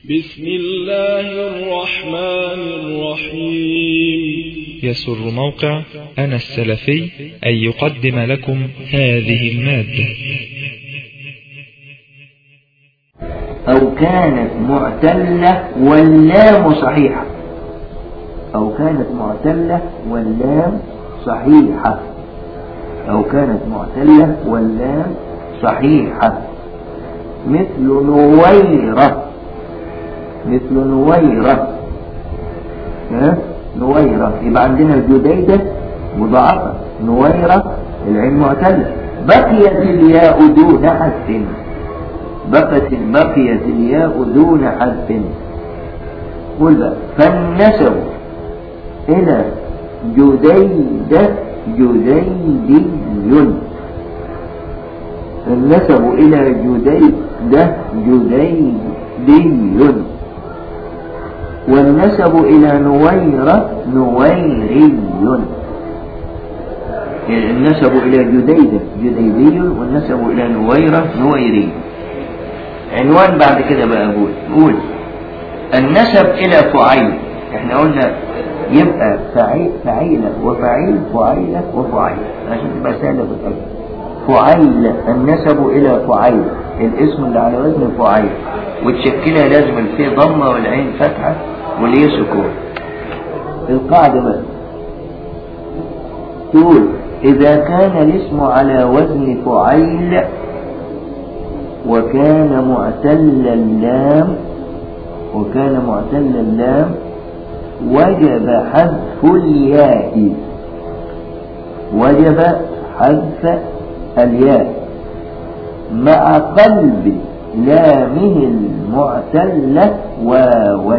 بسم الله الرحمن الرحيم يسر موقع أنا السلفي أن يقدم لكم هذه المادة أو كانت معتلة واللام صحيحة أو كانت معتلة واللام صحيحة أو كانت معتلة واللام صحيحة مثل نويرة مثل نويرة ها نويرة يبقى عندنا الجديدة مضاعفة نويرة العين معتلة بقيت الياء دون حذف بقت بقيت الياء دون حذف قل بقى فالنسب إلى جديدة جديدي النسب إلى جديدة جديدي والنسب إلى نويرة نويري النسب إلى جديدة جديدي والنسب إلى نويرة نويري عنوان بعد كده بقى أقول قول النسب إلى فعيل احنا قلنا يبقى فعيل فعيلة وفعيل فعيلة وفعيل عشان تبقى سهلة بالأجل فعيل النسب إلى فعيل الاسم اللي على وزن فعيل وتشكلها لازم الفي ضمة والعين فتحة والياء سكون القاعدة بقى تقول إذا كان الاسم على وزن فعيل وكان معتل اللام وكان معتل اللام وجب حذف الياء وجب حذف الياء مع قلب لامه المعتلة واوا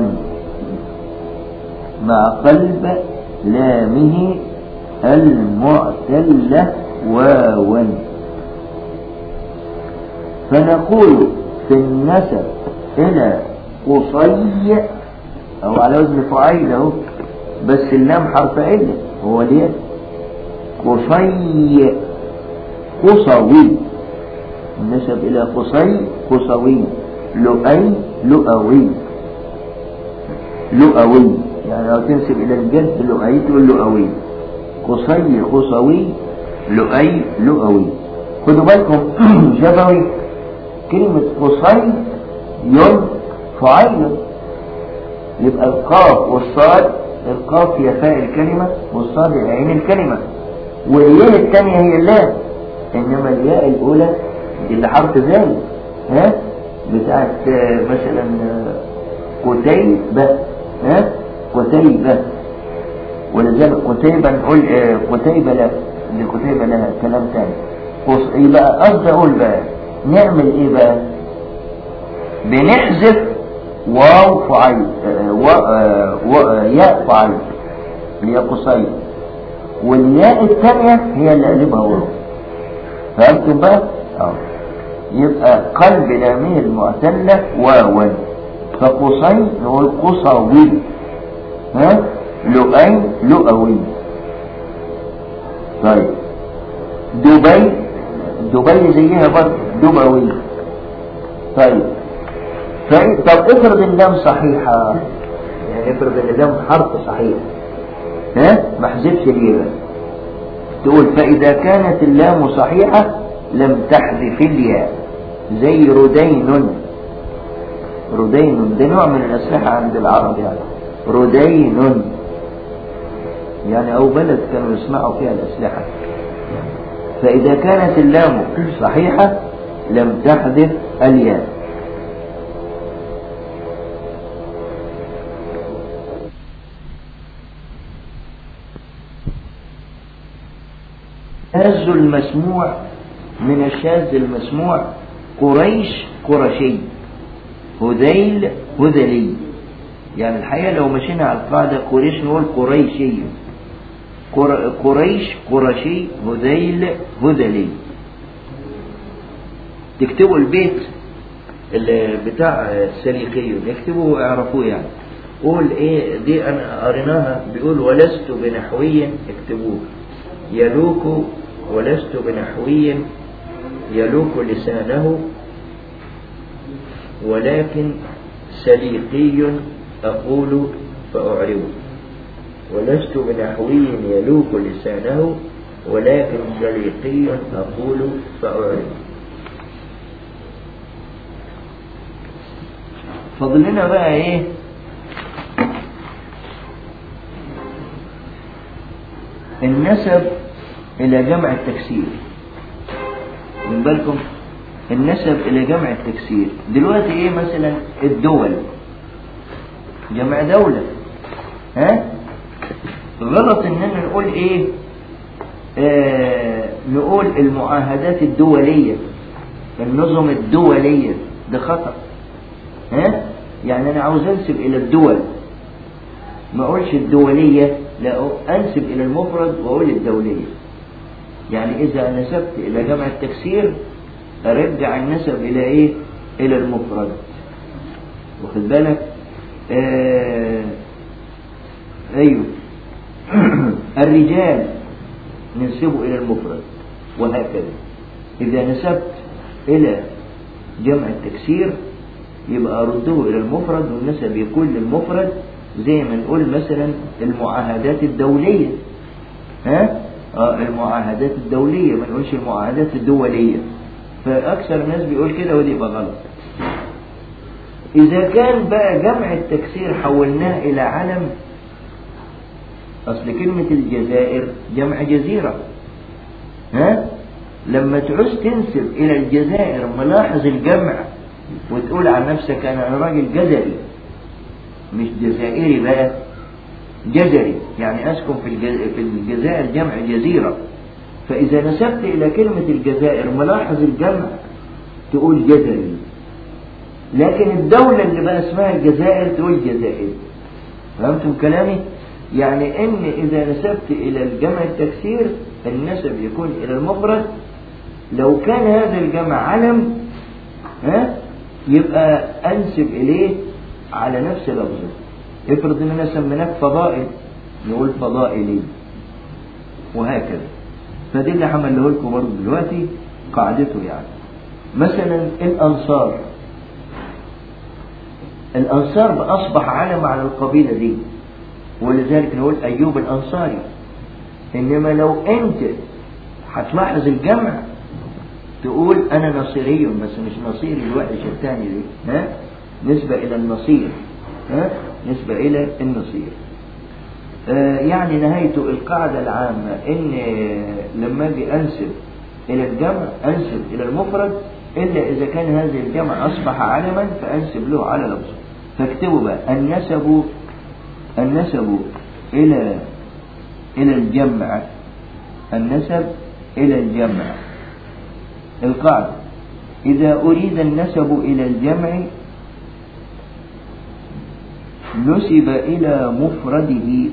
مع قلب لامه المعتلة واوا فنقول في النسب إلى قصي أو على وزن فعيل أهو بس اللام حرف علة هو ليه قصي قصوي النسب إلى قصي قصوي لؤي لؤوي لؤوي يعني لو تنسب إلى الجد لؤي تقول لؤوي قصي قصوي لؤي لؤوي خدوا بالكم شفوي كلمة قصي يل فعيل يبقى القاف والصاد القاف هي فاء الكلمة والصاد هي عين الكلمة والياء الثانية هي اللام إنما الياء الأولى دي اللي حرف زاوية ها بتاعت مثلا قتيبة ها قتيبة ولذلك قتيبة نقول قتيبة لا اللي قتيبة لها كلام تاني يبقى قصدي أقول بقى نعمل إيه بقى بنحذف واو فعيل و... و... ياء فعيل اللي هي قصير والياء الثانية هي اللي قلبها واو فهمتم بقى؟ اه يبقى قلب لامه المعتلة واوا فقصي نقول قصوي ها لؤي لؤوي طيب دبي دبي زيها برضه دبوي طيب طيب طب افرض اللام صحيحة يعني افرض اللام حرف صحيح ها ما حذفش ليه تقول فإذا كانت اللام صحيحة لم تحذف الياء زي ردين ردين ده نوع من الأسلحة عند العرب يعني ردين يعني أو بلد كانوا يصنعوا فيها الأسلحة فإذا كانت اللام صحيحة لم تحذف الياء الشاذ المسموع من الشاذ المسموع قريش قرشي هذيل هذلي يعني الحقيقة لو مشينا على القاعدة قريش نقول قريشي قريش قرشي هذيل هذلي تكتبوا البيت اللي بتاع السليقي يكتبوه اعرفوه يعني قول ايه دي انا قريناها بيقول ولست بنحوي اكتبوه يلوك ولست بنحوي يلوك لسانه ولكن سليقي أقول فأعربه ولست بنحوي يلوك لسانه ولكن سليقي أقول فأعربه فضلنا بقى ايه النسب الى جمع التكسير من بالكم النسب الى جمع التكسير دلوقتي ايه مثلا الدول جمع دولة ها غلط اننا نقول ايه آه نقول المعاهدات الدولية النظم الدولية ده خطأ ها يعني انا عاوز انسب الى الدول ما اقولش الدولية لا انسب الى المفرد واقول الدولية يعني اذا نسبت الى جمع التكسير ارجع النسب الى ايه الى المفرد واخد بالك آه ايوه الرجال ننسبه الى المفرد وهكذا اذا نسبت الى جمع التكسير يبقى أرده إلى المفرد والنسب يكون للمفرد زي ما نقول مثلا المعاهدات الدولية ها آه المعاهدات الدولية ما نقولش المعاهدات الدولية فأكثر الناس بيقول كده ودي يبقى غلط إذا كان بقى جمع التكسير حولناه إلى علم أصل كلمة الجزائر جمع جزيرة ها لما تعوز تنسب إلى الجزائر ملاحظ الجمع وتقول عن نفسك أنا راجل جزري مش جزائري بقى جزري يعني أسكن في في الجزائر جمع جزيرة فإذا نسبت إلى كلمة الجزائر ملاحظ الجمع تقول جزري لكن الدولة اللي بقى اسمها الجزائر تقول جزائر فهمتم كلامي؟ يعني إن إذا نسبت إلى الجمع التكسير النسب يكون إلى المفرد لو كان هذا الجمع علم ها يبقى أنسب إليه على نفس لفظه افرض ان انا سميناك فضائل نقول فضائلي وهكذا فدي اللي حمله لكم برضه دلوقتي قاعدته يعني مثلا الانصار الانصار اصبح علم على القبيله دي ولذلك نقول ايوب الانصاري انما لو انت هتلاحظ الجمع تقول انا نصيري بس مش نصيري الوحش الثاني دي ها نسبة الى النصير ها نسبة الى النصير آه يعني نهايته القاعدة العامة ان لما اجي انسب الى الجمع انسب الى المفرد الا اذا كان هذا الجمع اصبح علما فانسب له على لفظه فاكتبوا بقى النسب النسب الى الى الجمع النسب الى الجمع القاعدة إذا أريد النسب إلى الجمع نسب إلى مفرده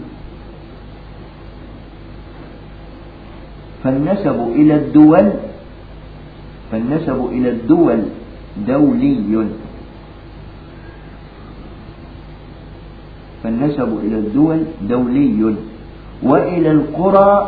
فالنسب إلى الدول فالنسب إلى الدول دولي فالنسب إلى الدول دولي وإلى القرى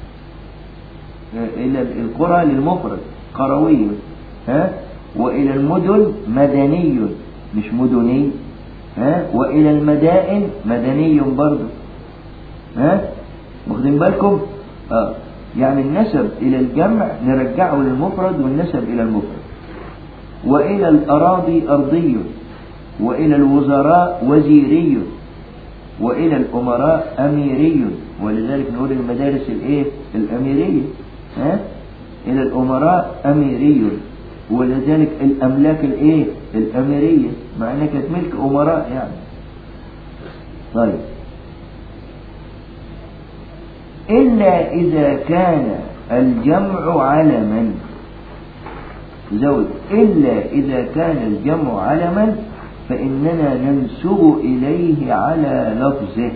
إلى القرى للمفرد قروي ها وإلى المدن مدني مش مدني ها وإلى المدائن مدني برضه ها واخدين بالكم اه يعني النسب إلى الجمع نرجعه للمفرد والنسب إلى المفرد وإلى الأراضي أرضي وإلى الوزراء وزيري وإلى الأمراء أميري ولذلك نقول المدارس الإيه الأميرية ها إلى الأمراء أميري ولذلك الأملاك الإيه الأميرية مع أنها كانت ملك أمراء يعني طيب إلا إذا كان الجمع علما زود إلا إذا كان الجمع علما فإننا ننسب إليه على لفظه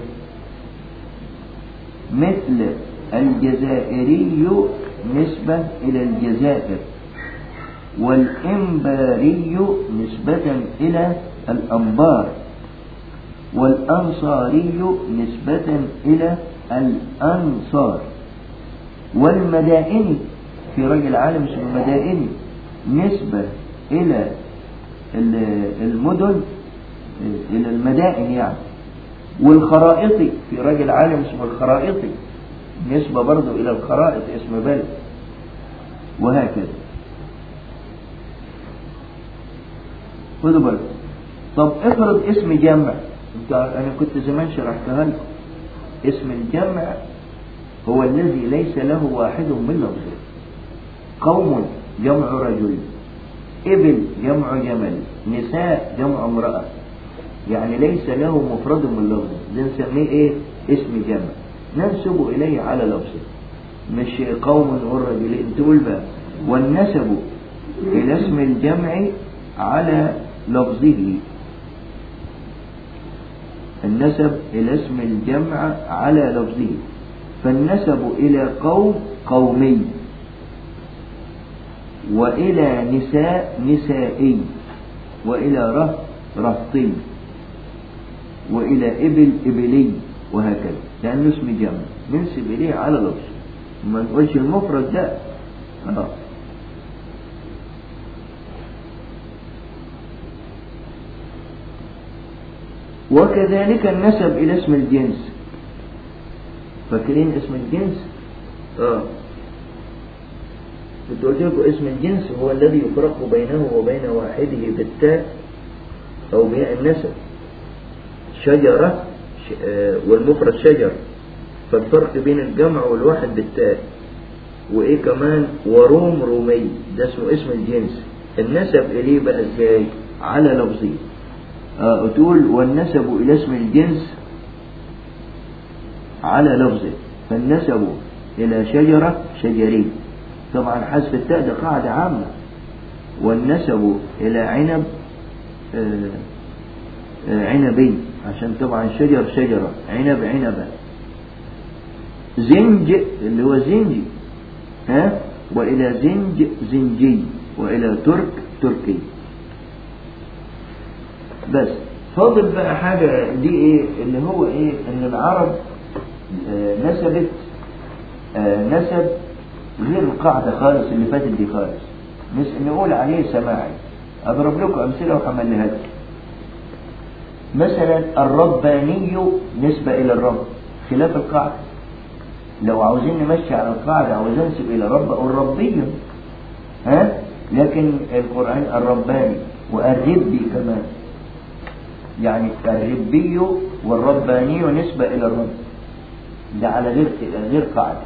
مثل الجزائري نسبة إلى الجزائر والإنباري نسبة إلى الأنبار والأنصاري نسبة إلى الأنصار والمدائن في رجل عالم اسمه المدائن نسبة إلى المدن المدائن يعني والخرائطي في راجل عالم اسمه الخرائطي نسبة برضه إلى الخرائط اسم بلد وهكذا خدوا بالكم طب افرض اسم جمع انت انا كنت زمان شرحتها لكم اسم الجمع هو الذي ليس له واحد من لفظه قوم جمع رجل ابل جمع جمل نساء جمع امرأة يعني ليس له مفرد من لفظه ده نسميه ايه اسم جمع ننسب اليه على لفظه مش قوم والرجلين تقول بقى والنسب الى اسم الجمع على لفظه النسب إلى اسم الجمع على لفظه فالنسب إلى قوم قومي وإلى نساء نسائي وإلى رهط رهطي وإلى إبل إبلي وهكذا لأنه اسم جمع ننسب إليه على لفظه ما نقولش المفرد ده آه. وكذلك النسب إلى اسم الجنس فاكرين اسم الجنس اه كنت قلت لكم اسم الجنس هو الذي يفرق بينه وبين واحده بالتاء أو بياء النسب شجرة ش... آه والمفرد شجر فالفرق بين الجمع والواحد بالتاء وإيه كمان وروم رومي ده اسمه اسم الجنس النسب إليه بقى إزاي على لفظه آه تقول والنسب إلى اسم الجنس على لفظه فالنسب إلى شجرة شجري طبعا حذف التاء ده قاعدة عامة والنسب إلى عنب آه آه عنبي عشان طبعا شجر شجرة عنب عنبة زنج اللي هو زنجي ها وإلى زنج زنجي وإلى ترك تركي بس فاضل بقى حاجة دي ايه اللي هو ايه ان العرب آه نسبت آه نسب غير القاعدة خالص اللي فاتت دي خالص مش نقول عليه سماعي اضرب لكم امثلة وحملها لكم مثلا الرباني نسبة الى الرب خلاف القاعدة لو عاوزين نمشي على القاعدة عاوز انسب الى رب او الربي ها لكن القرآن الرباني والربي كمان يعني الربي والرباني نسبة إلى الرب ده على غير غير قاعدة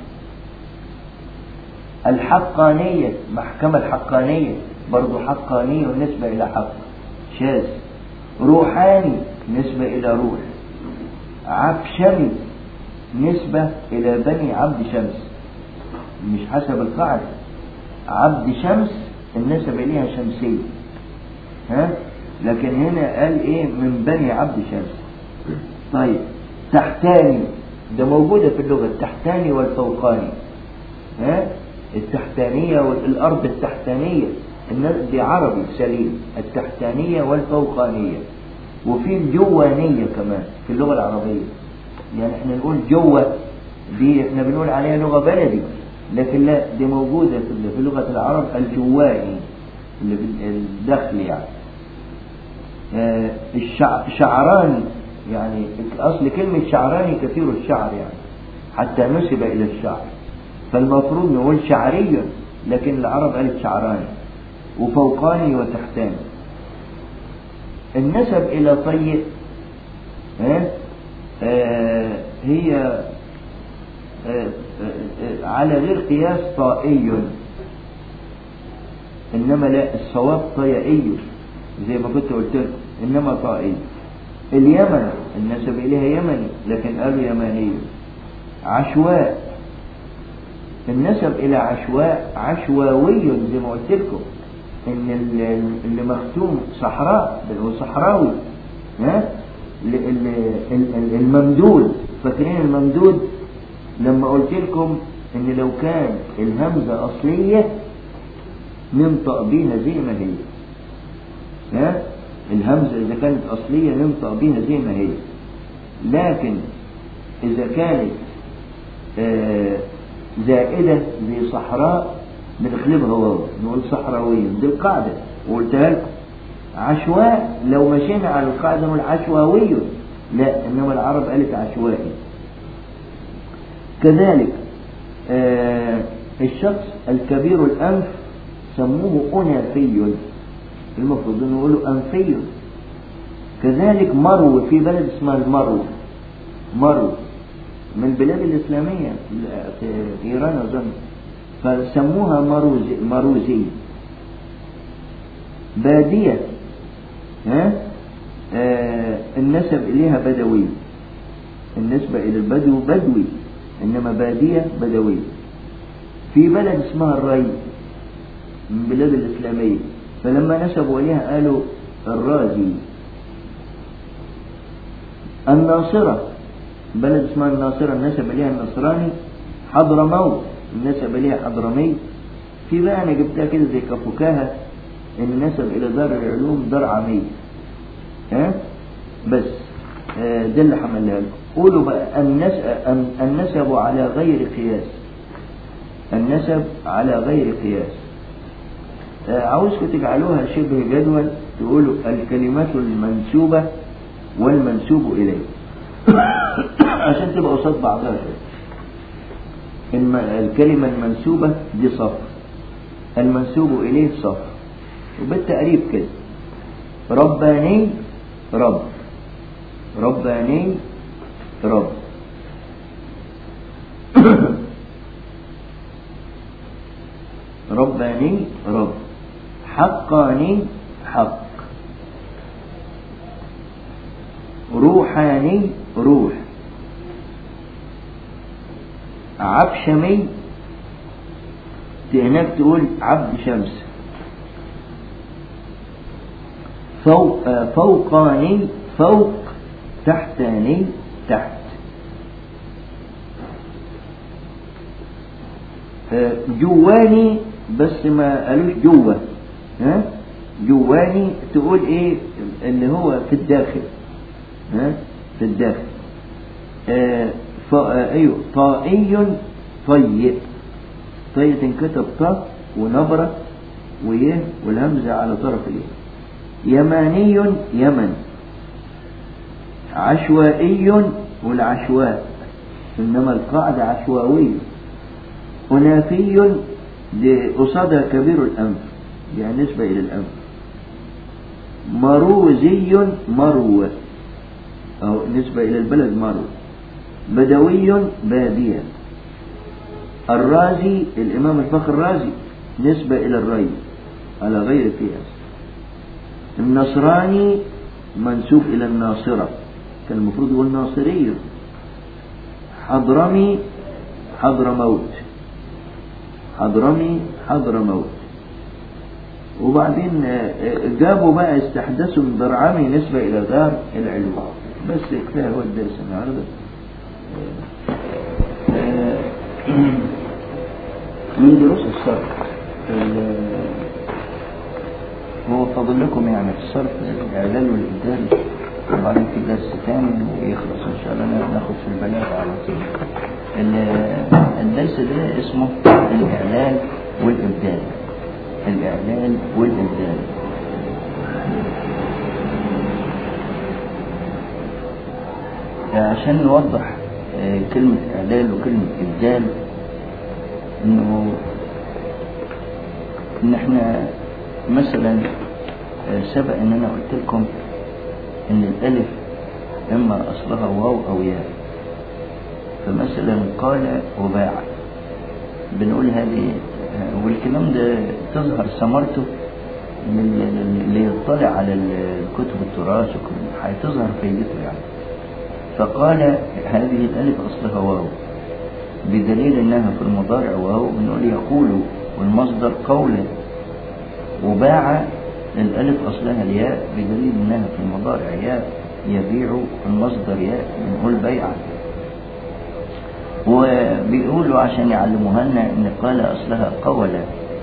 الحقانية محكمة الحقانية برضو حقانية ونسبة إلى حق شاذ روحاني نسبة إلى روح عبشمي نسبة إلى بني عبد شمس مش حسب القاعدة عبد شمس النسب إليها شمسية ها لكن هنا قال ايه من بني عبد شمس طيب تحتاني ده موجودة في اللغة التحتاني والفوقاني ها التحتانية والأرض التحتانية الناس دي عربي سليم التحتانية والفوقانية وفي الجوانية كمان في اللغة العربية يعني احنا نقول جوة دي احنا بنقول عليها لغة بلدي لكن لا دي موجودة في لغة العرب الجواني اللي الدخل يعني الشعراني يعني أصل كلمة شعراني كثير الشعر يعني حتى نسب إلى الشعر فالمفروض نقول شعري لكن العرب قالت شعراني وفوقاني وتحتاني النسب إلى طيء هي على غير قياس طائي إنما لا الصواب طيئي زي ما كنت قلت لكم إنما طائي اليمن النسب إليها يمني لكن قالوا يماني عشواء النسب إلى عشواء عشواوي زي ما قلت لكم إن اللي مختوم صحراء هو صحراوي ها الممدود فاكرين الممدود لما قلت لكم إن لو كان الهمزة أصلية ننطق بيها زي ما هي ها الهمزة إذا كانت أصلية ننطق بيها زي ما هي لكن إذا كانت آه زائدة زي صحراء بنقلبها واو نقول صحراوية دي القاعدة وقلتها لكم عشواء لو مشينا على القاعدة نقول عشواوي لا إنما العرب قالت عشوائي كذلك آه الشخص الكبير الأنف سموه أنافي المفروض أن يقولوا أنفي كذلك مرو في بلد اسمها المرو مرو من البلاد الإسلامية في إيران أظن فسموها مروزي, مروزي بادية ها آه النسب إليها بدوي النسبة إلى البدو بدوي إنما بادية بدوي في بلد اسمها الري من بلاد الإسلامية فلما نسبوا إليها قالوا الرازي الناصرة بلد اسمها الناصرة النسب إليها النصراني حضرموت النسب إليها حضرمي في بقى أنا جبتها كده زي كفكاهة النسب إلى دار العلوم دار عمي ها بس آه ده اللي حملها لكم قولوا بقى النسب على غير قياس النسب على غير قياس آه عاوزكم تجعلوها شبه جدول تقولوا الكلمات المنسوبة والمنسوب إليه عشان تبقى قصاد بعضها الكلمة المنسوبة دي صف المنسوب إليه صف وبالتقريب كده رباني رب رباني رب رباني رب حقاني حق روحاني روح عبشمي هناك تقول عبد شمس فوق فوقاني فوق تحتاني تحت جواني بس ما قالوش جوه ها جواني تقول ايه اللي هو في الداخل ها في الداخل آه آه ايوه طائي طيء طيء تنكتب طا ونبرة ويه والهمزة على طرف اليه يماني يمن عشوائي والعشواء إنما القاعدة عشوائية أنافي قصادها كبير الأنف يعني نسبة إلى الأنف مروزي مرو أو نسبة إلى البلد مرو بدوي بادية الرازي الإمام الفخر الرازي نسبة إلى الري على غير قياس النصراني منسوب إلى الناصرة كان المفروض يقول ناصري حضرمي حضرموت حضرمي حضرموت وبعدين جابوا بقى استحدثوا من درعمي نسبة إلى دار العلوم بس كفاية هو الدرس النهارده من دروس الصرف هو فاضل لكم يعني في الصرف الإعلان والإبدال وبعدين في درس تاني ويخلص إن شاء الله ناخد في البلاغ على طول الدرس ده اسمه الإعلان والإبدال الإعلان والإبدال عشان نوضح كلمة إعلان وكلمة إبدال إنه إن إحنا مثلا سبق إن أنا قلت لكم إن الألف إما أصلها واو أو ياء فمثلا قال وباع بنقول هذه والكلام ده تظهر ثمرته اللي يطلع على الكتب التراث هتظهر فايدته يعني فقال هذه الألف أصلها واو بدليل أنها في المضارع واو بنقول يقول والمصدر قولا وباع الألف أصلها الياء بدليل أنها في المضارع ياء يبيع المصدر ياء بنقول بيعا وبيقولوا عشان يعلموها لنا ان قال اصلها قولة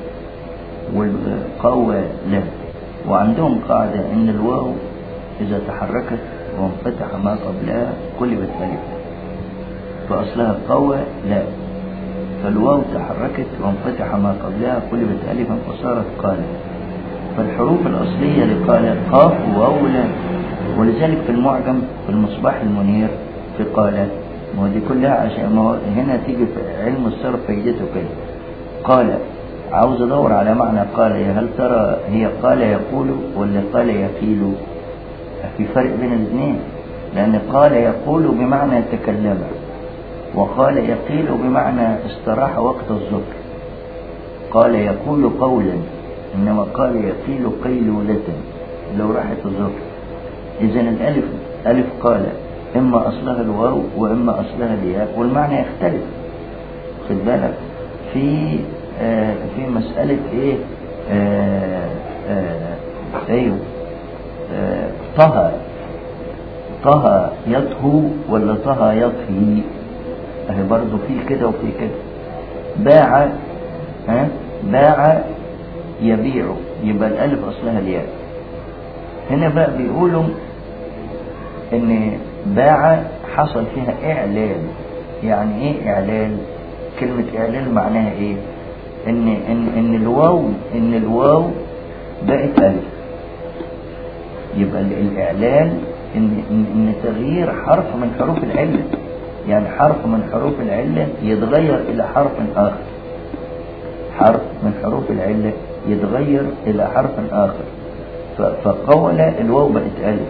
والقولة وعندهم قاعدة ان الواو اذا تحركت وانفتح ما قبلها قلبت الف فاصلها قوة لا فالواو تحركت وانفتح ما قبلها قلبت الفا فصارت قال فالحروف الأصلية لقال قاف وواو لام ولذلك في المعجم في المصباح المنير في قال ما هو دي كلها عشان ما هو هنا تيجي في علم الصرف فايدته كده قال عاوز ادور على معنى قال يا هل ترى هي قال يقول ولا قال يقيل في فرق بين الاثنين لان قال يقول بمعنى تكلم وقال يقيل بمعنى استراح وقت الظهر قال يقول قولا انما قال يقيل قيلولة لو راحت الظهر اذا الالف الف قال اما اصلها الواو واما اصلها الياء والمعنى يختلف خد بالك في آه في مسألة ايه آه آه ايوه آه طه طه يطهو ولا طه يطهي اهي برضه في كده وفي كده باع ها باع يبيع يبقى الالف اصلها الياء هنا بقى بيقولوا ان باع حصل فيها اعلان يعني ايه اعلان كلمة اعلان معناها ايه ان ان ان الواو ان الواو بقت الف يبقى الاعلان ان ان, إن تغيير حرف من حروف العله يعني حرف من حروف العله يتغير الى حرف اخر حرف من حروف العله يتغير الى حرف اخر فقول الواو بقت الف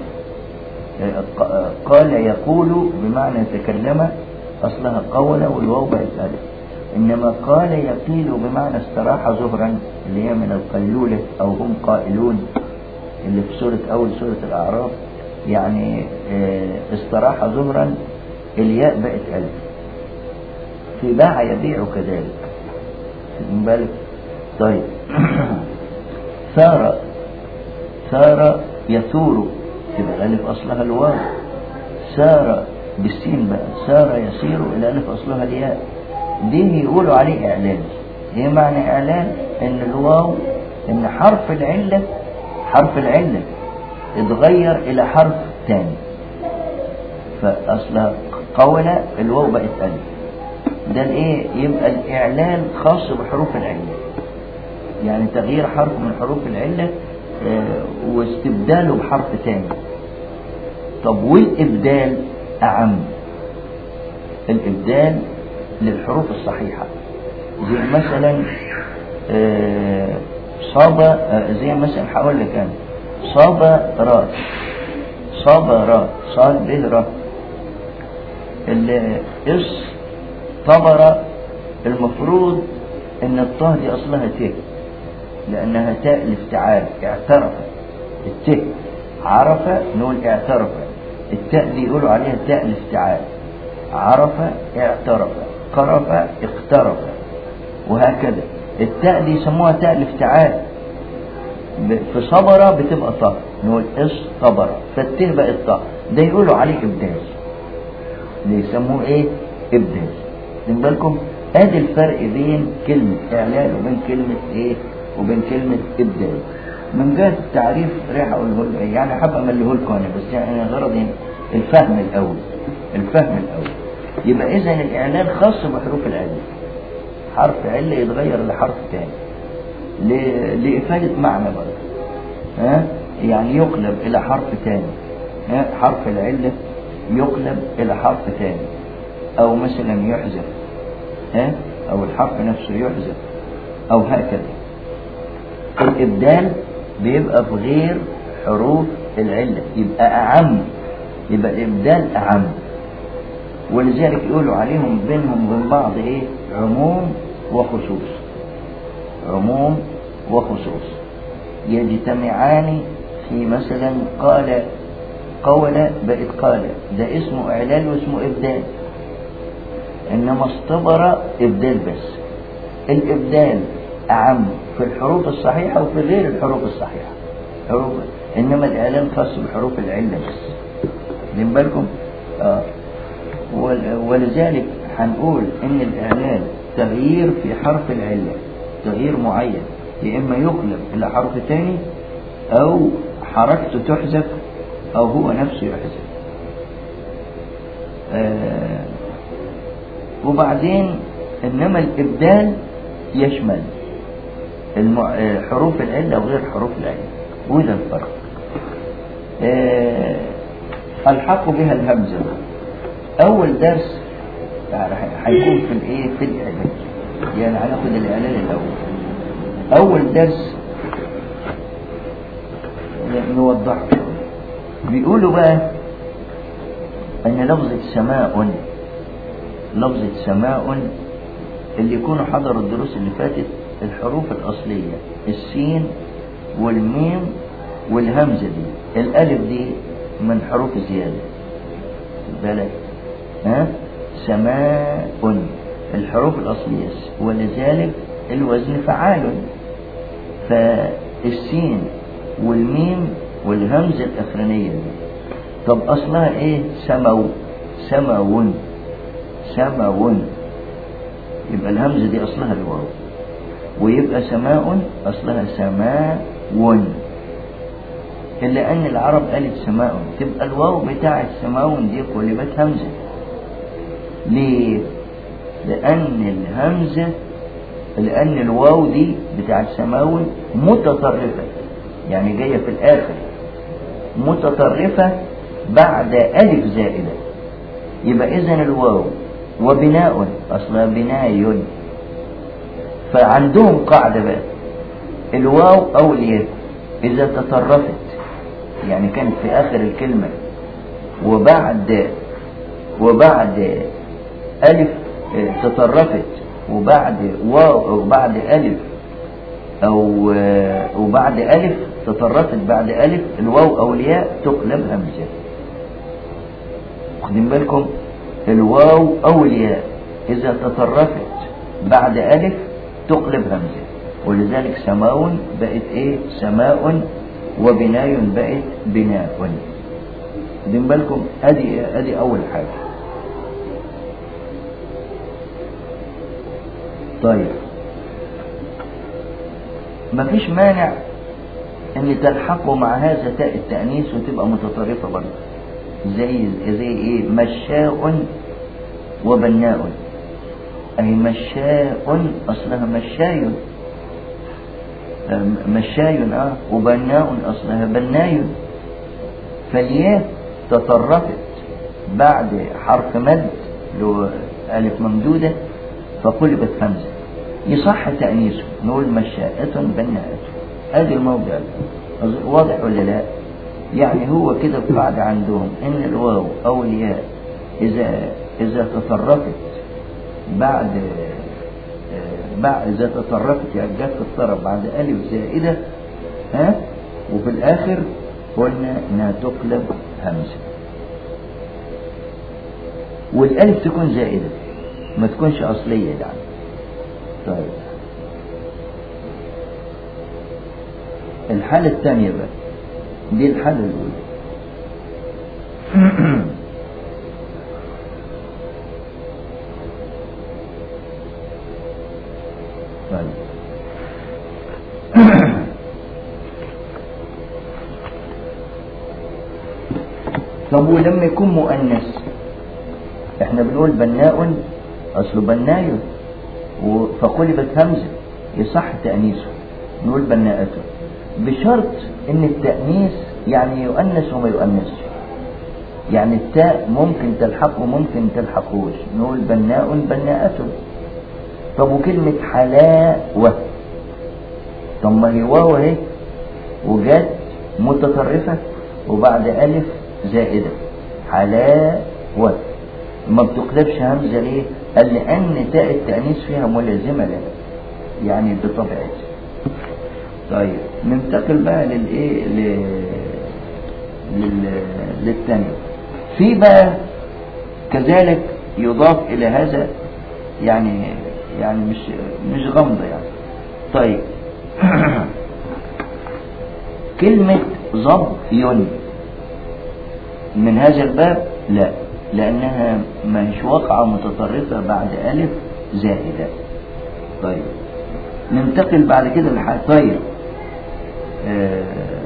قال يقول بمعنى تكلم اصلها قول والواو بقت الف انما قال يقيل بمعنى استراح ظهرا اللي هي من القيلوله او هم قائلون اللي في سوره اول سوره الاعراف يعني استراح ظهرا الياء بقت الف في باع يبيع كذلك من بالك طيب ثار ثار يثور يبقى الالف اصلها الواو سار بالسين بقى سار يسير الى الف اصلها الياء دي يقولوا عليه اعلان ايه معنى اعلان ان الواو ان حرف العله حرف العله اتغير الى حرف ثاني فاصلها قولة الواو بقت الف ده الايه يبقى الاعلان خاص بحروف العله يعني تغيير حرف من حروف العله اه واستبداله بحرف ثاني طب والابدال اعم الابدال للحروف الصحيحه زي مثلا اه صاب اه زي مثلا هقول لك انا صاب را صاب را صاد به را اس طبر المفروض ان الطه دي اصلها ت لانها تاء الافتعال اعترف الت عرف نقول اعترف التاء دي يقولوا عليها تاء الافتعال عرف اعترف قرف اقترف وهكذا التاء دي يسموها تاء الافتعال في صبرة بتبقى طه نقول اس صبر فالته بقت طه ده يقولوا عليه ابدال اللي يسموه ايه ابدال من بالكم ادي الفرق بين كلمة اعلان وبين كلمة ايه وبين كلمة ابدال من جهة التعريف راح اقوله يعني حابب امليه لكم انا بس يعني غرضي الفهم الاول الفهم الاول يبقى اذا الاعلان خاص بحروف العله حرف عله يتغير لحرف ثاني لإفادة معنى برضه ها يعني يقلب إلى حرف ثاني ها حرف العلة يقلب إلى حرف ثاني أو مثلا يحذف ها أو الحرف نفسه يحذف أو هكذا الإبدال بيبقى في غير حروف العلة يبقى أعم يبقى الإبدال أعم ولذلك يقولوا عليهم بينهم وبين بعض إيه عموم وخصوص عموم وخصوص يجتمعان في مثلا قال قول بقت قال ده اسمه إعلان واسمه إبدال إنما اصطبر إبدال بس الإبدال أعم في الحروف الصحيحة وفي غير الحروف الصحيحة حروف إنما الإعلان خاص بحروف العلة بس من بالكم آه. ولذلك هنقول إن الإعلان تغيير في حرف العلة تغيير معين يا إما يقلب إلى حرف ثاني أو حركته تحذف أو هو نفسه يحذف آه وبعدين إنما الإبدال يشمل الم... آه، حروف العلة وغير حروف العلة وده الفرق آه، الحق بها الهمزة أول درس هيكون في الإيه في الإعلان يعني هناخد الإعلان الأول أول درس نوضحه بيقولوا بقى أن لفظة سماء لفظة سماء اللي يكونوا حضروا الدروس اللي فاتت الحروف الأصلية السين والميم والهمزة دي الألف دي من حروف الزيادة بالك ها سماء الحروف الأصلية ولذلك الوزن فعال فالسين والميم والهمزة الأخرانية دي طب أصلها إيه سمو سمو سمو يبقى الهمزة دي أصلها الواو ويبقى سماء أصلها سماء إلا أن العرب قالت سماء تبقى الواو بتاعت سماء دي قلبت همزة ليه؟ لأن الهمزة لأن الواو دي بتاعت سماء متطرفة يعني جاية في الآخر متطرفة بعد ألف زائدة يبقى إذن الواو وبناء أصلها بناي فعندهم قاعدة بقى الواو أو الياء إذا تطرفت يعني كانت في آخر الكلمة وبعد وبعد ألف تطرفت وبعد واو وبعد ألف أو وبعد ألف تطرفت بعد ألف الواو أو الياء تقلب همزة واخدين بالكم الواو أو الياء إذا تطرفت بعد ألف تقلب همزة ولذلك سماء بقت إيه سماء وبناء بقت بناء واخدين بالكم أدي أدي أول حاجة طيب مفيش مانع ان تلحقوا مع هذا تاء التأنيث وتبقى متطرفة برضه زي زي ايه مشاء وبناء اي مشاء اصلها مشاي مشاي اه وبناء اصلها بناي فالياء تطرفت بعد حرف مد له ألف ممدودة فقلبت همزة يصح تأنيسه نقول مشاءة بناءة ادي الموضع واضح ولا لا يعني هو كده قاعدة عندهم ان الواو او الياء اذا اذا تطرفت بعد بعد اذا تطرفت يعني جت في الطرف بعد الف زائده ها وفي الاخر قلنا انها تقلب همزه والالف تكون زائده ما تكونش اصليه يعني طيب الحالة الثانية بقى دي الحالة الأولى طيب طب ولما يكون مؤنث احنا بنقول بناء اصله بناي فقلبت همزه يصح تأنيسه نقول بناءته بشرط ان التأنيث يعني يؤنس وما يؤنسش يعني التاء ممكن تلحقه وممكن تلحقوش نقول بناء بناءته طب وكلمة حلاوة طب ما هي واو اهي وجت متطرفة وبعد ألف زائدة حلاوة ما بتقلبش همزة ليه؟ قال لأن تاء التأنيث فيها ملازمة لها يعني بطبيعتها طيب ننتقل بقى للايه لل... للثانية في بقى كذلك يضاف الى هذا يعني يعني مش مش غمضة يعني طيب كلمة ظبي من هذا الباب لا لأنها مش واقعة متطرفة بعد ألف زائدة طيب ننتقل بعد كده لحاجة طيب آه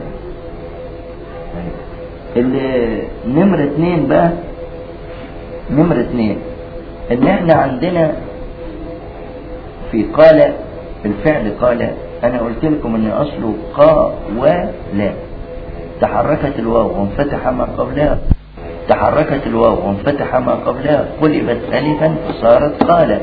اللي نمرة اتنين بقى نمرة اتنين ان احنا عندنا في قال الفعل قال انا قلت لكم ان اصله قا ولا تحركت الواو وانفتح ما قبلها تحركت الواو وانفتح ما قبلها قلبت الفا فصارت قال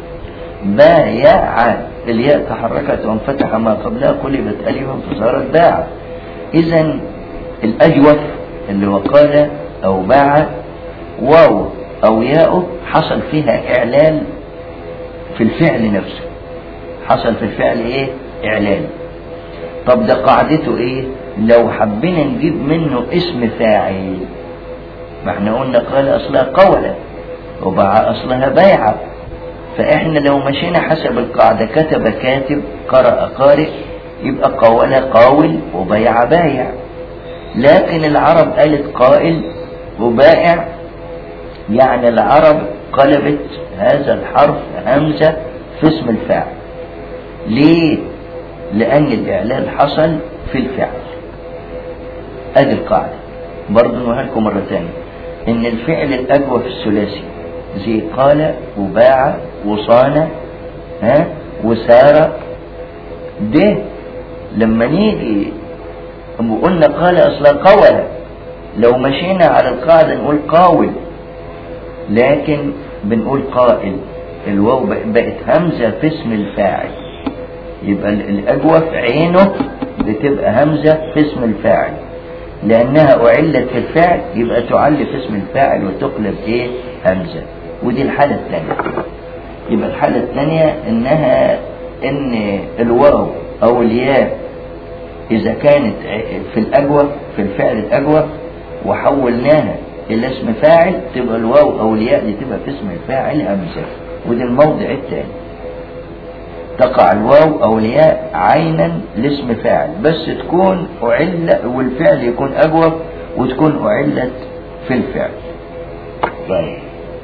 بايع الياء تحركت وانفتح ما قبلها قلبت الفا فصارت باع اذا الاجوف اللي هو قال او باع واو او ياء حصل فيها اعلان في الفعل نفسه حصل في الفعل ايه اعلان طب ده قاعدته ايه لو حبينا نجيب منه اسم فاعل ما احنا قلنا قال اصلها قولة وباع اصلها بيعة فاحنا لو مشينا حسب القاعدة كتب كاتب قرأ قارئ يبقى قول قاول وبيع بايع لكن العرب قالت قائل وبائع يعني العرب قلبت هذا الحرف همزة في اسم الفاعل ليه لأن الإعلان حصل في الفعل ادي القاعدة برضه نقولها لكم مرة تانية إن الفعل الأقوى في الثلاثي زي قال وباع وصان ها وسار ده لما نيجي قلنا قال أصلا قول لو مشينا على القاعدة نقول قاول لكن بنقول قائل الواو بقت همزة في اسم الفاعل يبقى الأجوف عينه بتبقى همزة في اسم الفاعل لأنها أعلت في الفعل يبقى تعل في اسم الفاعل وتقلب إيه همزة ودي الحالة الثانية يبقى الحالة الثانية إنها إن الواو أو الياء إذا كانت في الأجوف في الفعل الأجوف وحولناها إلى اسم فاعل تبقى الواو أو الياء دي تبقى في اسم الفاعل همزة ودي الموضع الثاني تقع الواو أو الياء عينا لاسم فاعل بس تكون أعل والفعل يكون أجوف وتكون أعلت في الفعل طيب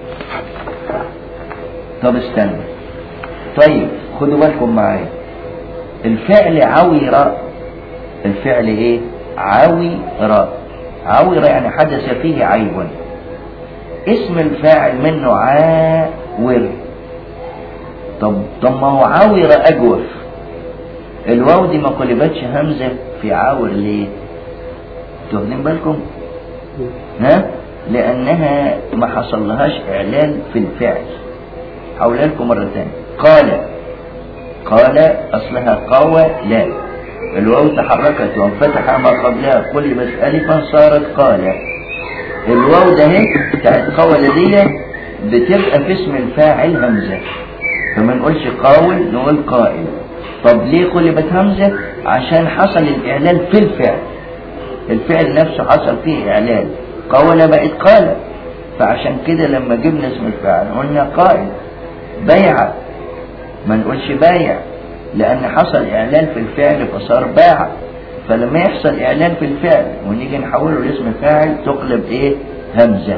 طب استنى طيب خدوا بالكم معايا الفعل عوير الفعل ايه عوير عوير يعني حدث فيه عيب اسم الفاعل منه عاور طب طب ما هو عاور اجوف الواو دي ما قلبتش همزه في عاور ليه تاخدين بالكم ها لانها ما حصلهاش اعلان في الفعل هقولها لكم مره ثانيه قال قال اصلها قوى لا الواو تحركت وانفتح ما قبلها قلبت الفا صارت قال الواو ده اهي بتاعت قول دي بتبقى في اسم الفاعل همزه فما نقولش قاول نقول قائل طب ليه قلبت همزه عشان حصل الاعلان في الفعل الفعل نفسه حصل فيه اعلان قول بقت قال فعشان كده لما جبنا اسم الفاعل قلنا قائل بيع ما نقولش بايع لأن حصل إعلان في الفعل فصار باع فلما يحصل إعلان في الفعل ونيجي نحوله لاسم فاعل تقلب إيه همزة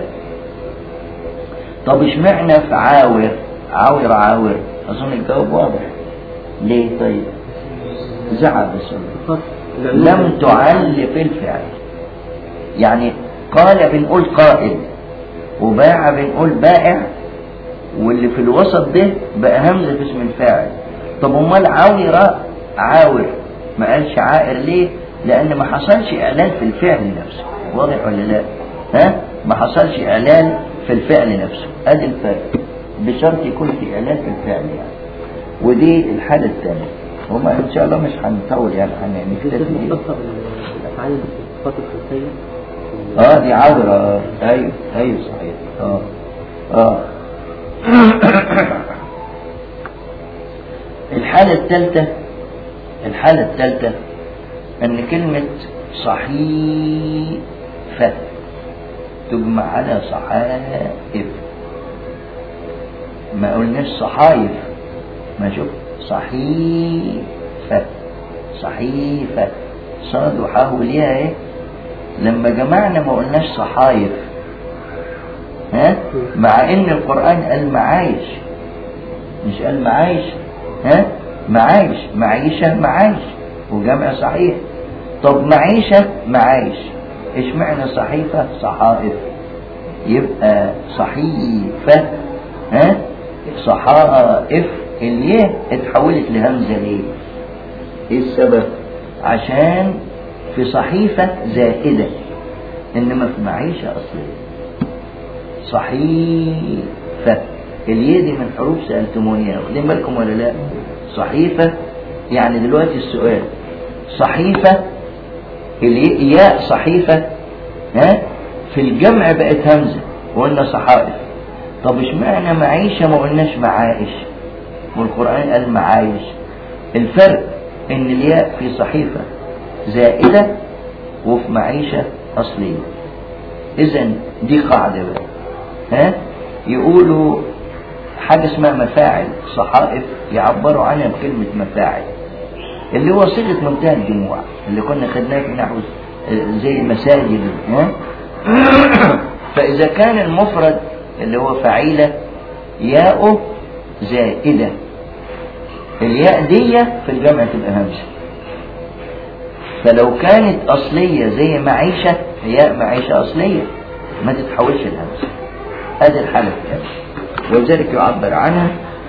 طب اشمعنى في عاور عاور عاور أظن الجواب واضح ليه طيب زعل بس لم تعل في الفعل يعني قال بنقول قائل وباع بنقول بائع واللي في الوسط ده بقى همزة في اسم الفاعل طب امال عاور عاور ما قالش عائر ليه لان ما حصلش اعلان في الفعل نفسه واضح ولا لا ها ما حصلش اعلان في الفعل نفسه ادي الفرق بشرط يكون في اعلان في الفعل يعني ودي الحالة الثانية وما ان شاء الله مش هنطول يعني هنكتفي بيه. الافعال الصفات الخلفيه اه دي عاورة اه ايوه ايوه صحيح اه اه الحالة الثالثة الحالة الثالثة ان كلمة صحيفة تجمع على صحائف ما قلناش صحايف ما شوف صحيفة صحيفة صاد وحاه ليها ايه لما جمعنا ما قلناش صحايف ها مع ان القرآن قال معايش مش قال معايش ها معايش معيشة معايش وجمع صحيح طب معيشة معايش ايش معنى صحيفة صحائف يبقى صحيفة ها صحائف اليه اتحولت لهمزة ليه ايه السبب عشان في صحيفة زائدة انما في معيشة اصلية صحيفة الياء دي من حروف سألتمونيها واخدين بالكم ولا لا صحيفة يعني دلوقتي السؤال صحيفة الياء صحيفة ها في الجمع بقت همزة وقلنا صحائف طب اشمعنى معيشة ما قلناش معايش والقرآن قال معايش الفرق ان الياء في صحيفة زائدة وفي معيشة أصلية إذا دي قاعدة بقى ها يقولوا حاجة اسمها مفاعل صحائف يعبروا عنها بكلمة مفاعل اللي هو صيغة منتهى الجموع اللي كنا خدناه في نحو زي المساجد ها فإذا كان المفرد اللي هو فعيلة ياءه زائدة الياء دي في الجمع تبقى همزة فلو كانت أصلية زي معيشة ياء معيشة أصلية ما تتحولش الهمزة هذه الحالة الثانية ولذلك يعبر عنها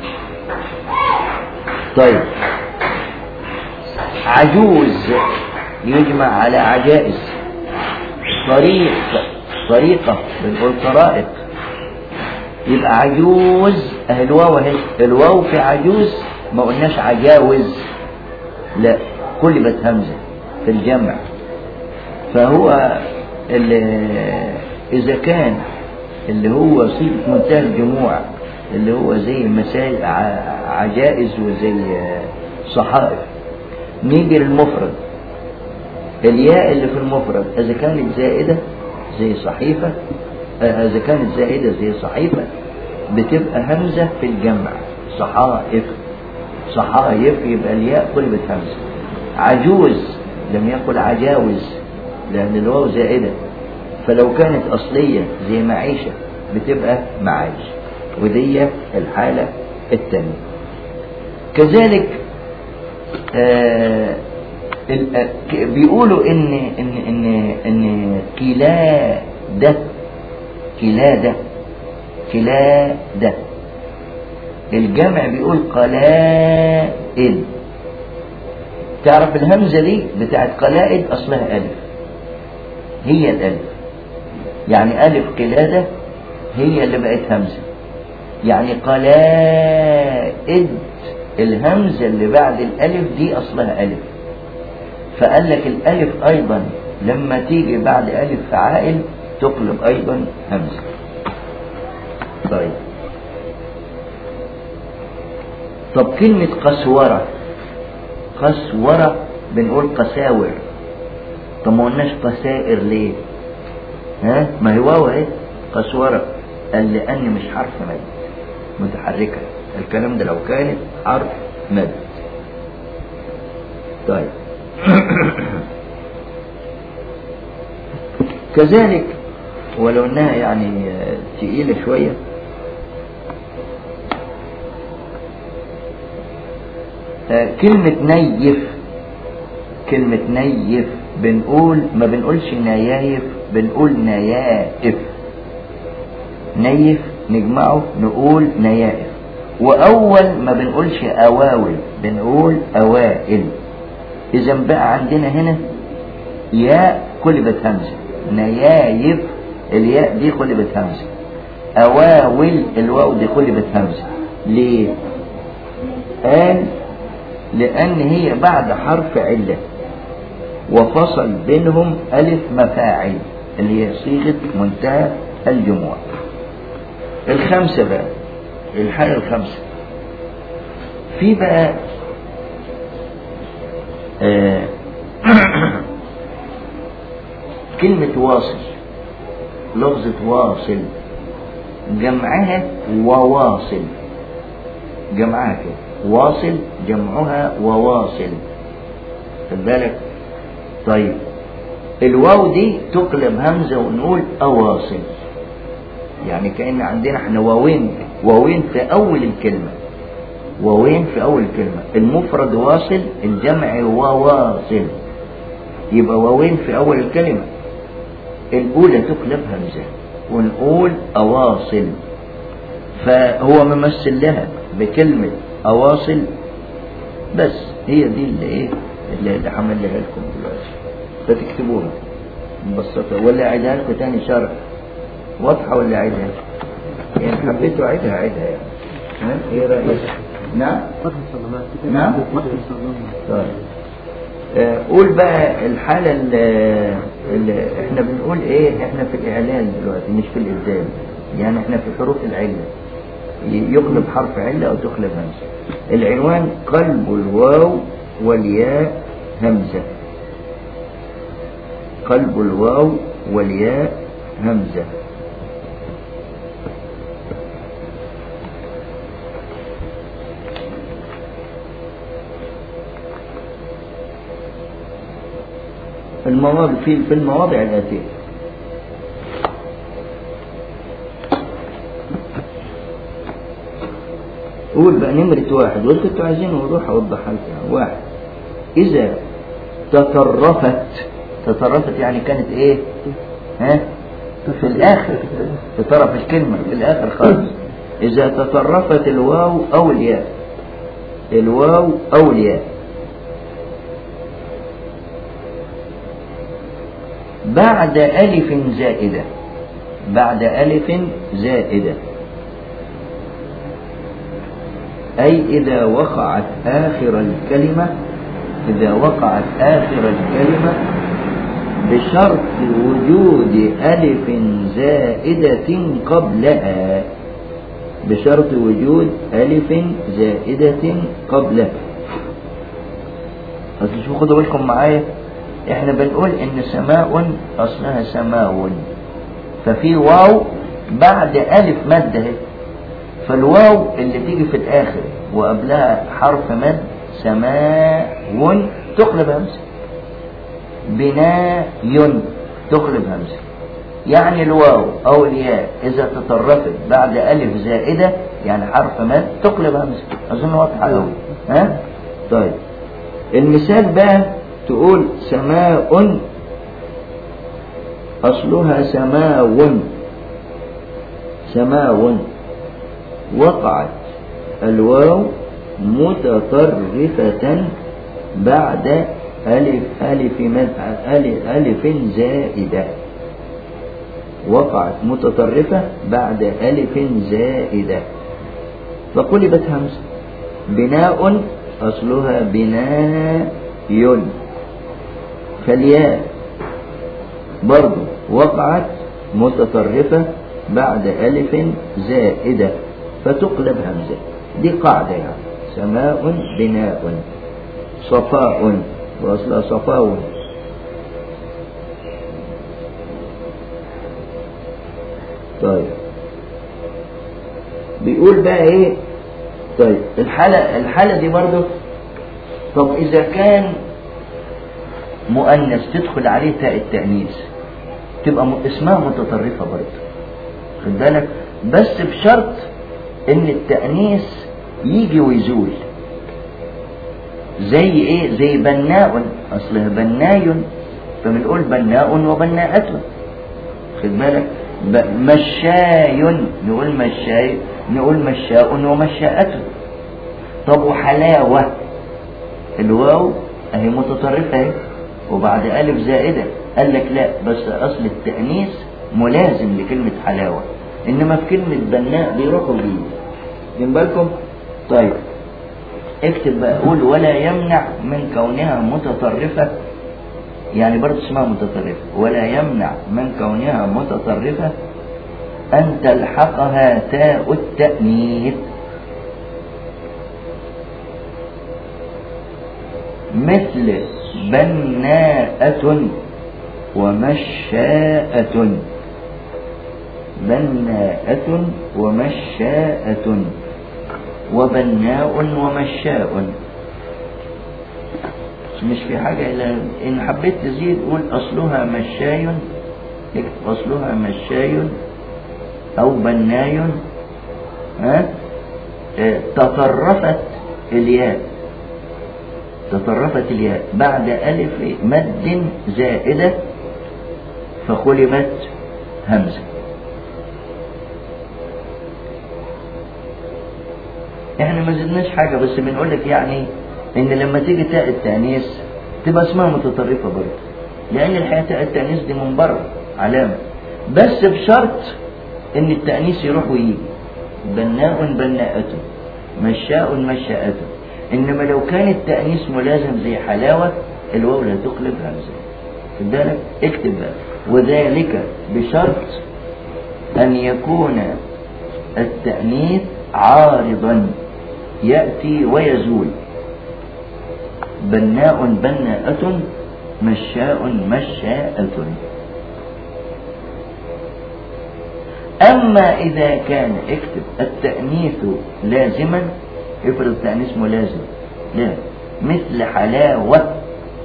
طيب عجوز يجمع على عجائز طريق طريقة بنقول طرائق يبقى عجوز اهي الواو اهي الواو في عجوز ما قلناش عجاوز لا قلبت همزة في الجمع فهو اللي إذا كان اللي هو صيغة منتهى الجموع اللي هو زي مسائل عجائز وزي صحائف نيجي للمفرد الياء اللي في المفرد إذا كانت زائدة زي صحيفة إذا كانت زائدة زي صحيفة بتبقى همزة في الجمع صحائف صحائف يبقى الياء قلبت همزة عجوز لم يقل عجاوز لأن الواو زائدة فلو كانت أصلية زي معيشة بتبقى معايش ودي الحالة الثانية كذلك آه بيقولوا إن إن إن إن كلادة كلادة كلادة الجمع بيقول قلائد تعرف الهمزة دي بتاعت قلائد أصلها ألف هي الألف يعني ألف قلادة هي اللي بقت همزة يعني قلائد الهمزة اللي بعد الألف دي أصلها ألف فقال لك الألف أيضا لما تيجي بعد ألف فعائل تقلب أيضا همزة طيب طب كلمة قسورة قسورة بنقول قساور طب ما قلناش قسائر ليه ها ما هي واو اهي قسورة قال لأن مش حرف مد متحركة الكلام ده لو كانت حرف مد طيب كذلك ولو انها يعني تقيلة شوية كلمة نيف كلمة نيف بنقول ما بنقولش نيايف بنقول نيائف نيف نجمعه نقول نيائف وأول ما بنقولش أواول بنقول أوائل إذا بقى عندنا هنا ياء قلبت همزة نيايف الياء دي قلبت همزة أواول الواو دي قلبت همزة ليه؟ قال لأن هي بعد حرف علة وفصل بينهم ألف مفاعل اللي هي صيغة منتهى الجموع الخمسة بقى الحالة الخمسة في بقى آه كلمة واصل لفظة واصل جمعها وواصل جمعها كده واصل جمعها وواصل خد بالك طيب الواو دي تقلب همزة ونقول أواصل يعني كأن عندنا احنا واوين واوين في أول الكلمة واوين في أول الكلمة المفرد واصل الجمع وواصل يبقى واوين في أول الكلمة الأولى تقلب همزة ونقول أواصل فهو ممثل لها بكلمة أواصل بس هي دي اللي إيه اللي اللي حملها لكم دلوقتي فتكتبوها مبسطة ولا أعيدها لكم تاني شرح واضحة ولا أعيدها؟ يعني حبيتوا أعيدها أعيدها يعني ها؟ إيه رأيك؟ نعم؟ وقت الصلاة نعم؟ وقت الصلاة طيب آه، قول بقى الحالة اللي, اللي احنا بنقول ايه احنا في الاعلان دلوقتي مش في الابدال يعني احنا في حروف العلة ي- يقلب حرف علة او تقلب همزة العنوان قلب الواو والياء همزة قلب الواو والياء همزة المواضع في في المواضع الآتية قول بقى نمرة واحد واللي كنتوا عايزين وضوح أوضحها لكم واحد إذا تطرفت تطرفت يعني كانت إيه؟ ها؟ في الآخر في طرف الكلمة في الآخر خالص إذا تطرفت الواو أو الياء الواو أو الياء بعد ألف زائدة بعد ألف زائدة أي إذا وقعت آخر الكلمة إذا وقعت آخر الكلمة بشرط وجود ألف زائدة قبلها بشرط وجود ألف زائدة قبلها بس شوفوا خدوا بالكم معايا احنا بنقول ان سماء اصلها سماو ففي واو بعد الف مد اهي فالواو اللي تيجي في الاخر وقبلها حرف مد سماء تقلب همزه بناء تقلب همزه يعني الواو او الياء اذا تطرفت بعد الف زائده يعني حرف مد تقلب همزه اظن واضحه قوي ها طيب المثال بقى تقول سماء أصلها سماو سماو وقعت الواو متطرفة بعد ألف ألف مد ألف, ألف زائدة وقعت متطرفة بعد ألف زائدة فقلبت همزة بناء أصلها بناء فالياء برضو وقعت متطرفة بعد ألف زائدة فتقلب همزة دي قاعدة يعني سماء بناء صفاء وأصلها صفاء طيب بيقول بقى ايه طيب الحالة الحالة دي برضو طب إذا كان مؤنث تدخل عليه تاء التأنيث تبقى م- اسمها متطرفة برضه خد بالك بس بشرط إن التأنيث يجي ويزول زي إيه؟ زي بناء أصلها بناي فبنقول بناء وبناءة خد بالك ب- مشاي نقول مشاي نقول مشاء ومشاءة طب وحلاوة الواو اهي متطرفة اهي وبعد ألف زائدة قال لك لا بس أصل التأنيث ملازم لكلمة حلاوة إنما في كلمة بناء بيروحوا بيه واخدين بالكم؟ طيب اكتب بقى قول ولا يمنع من كونها متطرفة يعني برضه اسمها متطرفة ولا يمنع من كونها متطرفة أن تلحقها تاء التأنيث مثل بناءة ومشاءة بناءة ومشاءة وبناء ومشاء مش في حاجة إلا إن حبيت تزيد قول أصلها مشاي اكتب أصلها مشاي أو بناي ها اه تطرفت الياء تطرفت الياء بعد ألف مد زائدة فخلبت همزة احنا ما زدناش حاجة بس بنقول لك يعني ان لما تيجي تاء التانيث تبقى اسمها متطرفة برضه لأن الحياة التأنيث دي من بره علامة بس بشرط إن التأنيث يروح ويجي بناء بناءته مشاء مشاءته إنما لو كان التأنيث ملازم زي حلاوة الواو لا تقلب همزة خد بالك اكتب بقى وذلك بشرط أن يكون التأنيث عارضا يأتي ويزول بناء بناءة مشاء مشاءة أما إذا كان اكتب التأنيث لازما افرض التأنيث ملازم لا مثل حلاوة